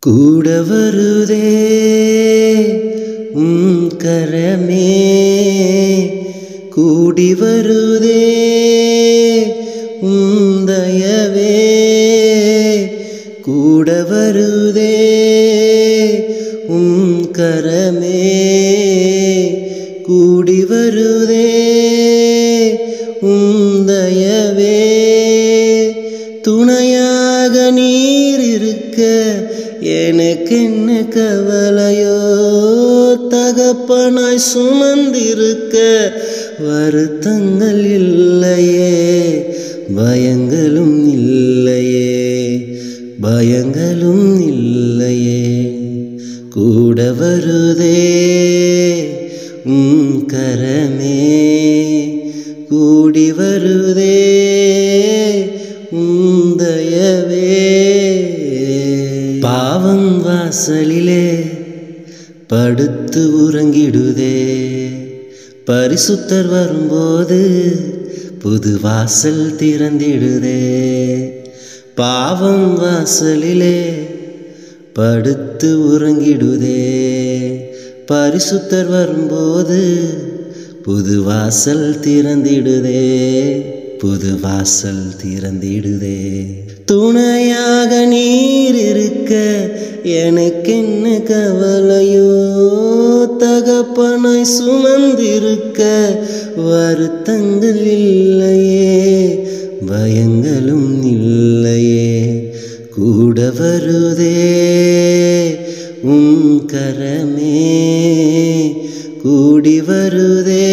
கூட வருதே உம் கரமே கூடி வருதே உம் தயவே கூட வருதே உம் கரமே கூடி வருதே உம் தயவே துணையாக நீர் இருக்க எனக்கு என்ன கவலையோ தகப்பனாய் சுமந்திருக்க வருத்தங்கள் இல்லையே பயங்களும் இல்லையே பயங்களும் இல்லையே கூட வருதே உம் கரமே கூடி வருதே உம் தயவே பாவம் வாசலிலே படுத்து உறங்கிடுதே பரிசுத்தர் வரும்போது புது வாசல் திறந்திடுதே பாவம் வாசலிலே படுத்து உறங்கிடுதே பரிசுத்தர் வரும்போது புது வாசல் திறந்திடுதே புது வாசல் திறந்திடுதே துணையாக நீர் இருக்க எனக்கு என்ன கவலையோ தகப்பனாய் சுமந்திருக்க வருத்தங்கள் இல்லையே பயங்களும் இல்லையே கூட வருதே உம் கரமே கூடி வருதே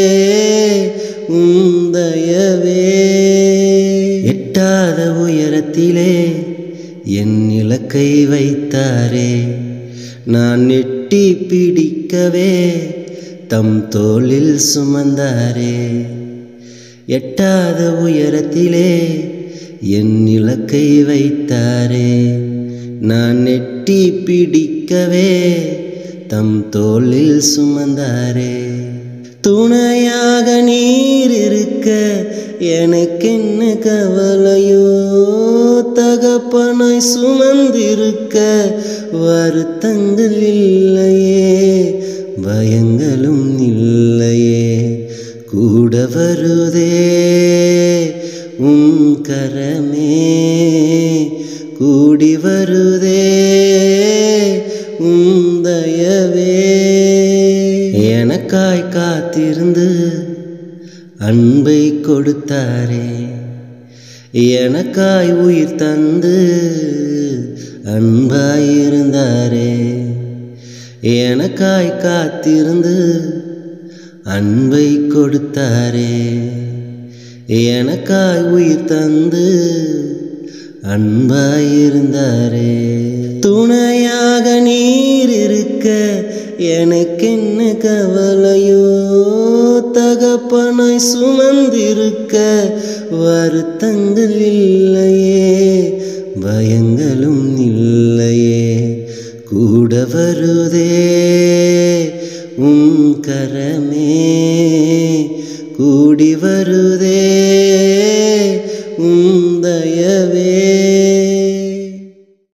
உம் தயவே எட்டாத உயரத்திலே என் இலக்கை வைத்தாரே நான் நெட்டி பிடிக்கவே தம் தோளில் சுமந்தாரே எட்டாத உயரத்திலே என் இலக்கை வைத்தாரே நான் நெட்டி பிடிக்கவே தம் தோளில் சுமந்தாரே துணையாக நீர் இருக்க எனக்கு என்ன கவலையோ தகப்பனாய் சுமந்திருக்க வருத்தங்கள் இல்லையே பயங்களும் இல்லையே கூட வருதே உம் கரமே கூடி வருதே உம் தயவே எனக்காய் காத்திருந்து அன்பை கொடுத்தாரே எனக்காய் உயிர் தந்து அன்பாயிருந்தாரே எனக்காய் காத்திருந்து அன்பை கொடுத்தாரே எனக்காய் உயிர் தந்து அன்பாயிருந்தாரே துணையாக நீர் இருக்க எனக்கு என்ன கவலையோ தகப்பனாய் சுமந்திருக்க வருத்தங்கள் இல்லையே பயங்களும் இல்லையே கூட வருதே உம் கரமே கூடி வருதே